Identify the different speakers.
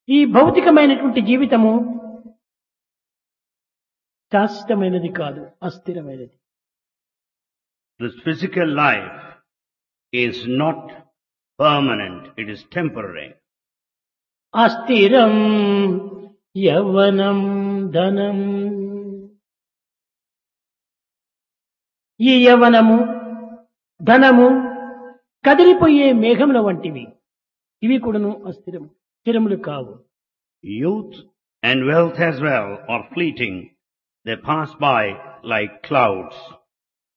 Speaker 1: ఈ భౌతికమైనటువంటి జీవితము శాశ్వతమైనది కాదు అస్థిరమైనది
Speaker 2: This physical life is not permanent, it is temporary.
Speaker 1: అస్థిరం యవనం ధనం ఈ యవనము ధనము కదిలిపోయే మేఘముల వంటివి ఇవి కూడాను అస్థిరం స్థిరములు కావు
Speaker 2: Youth and wealth as well are fleeting. They pass by like clouds.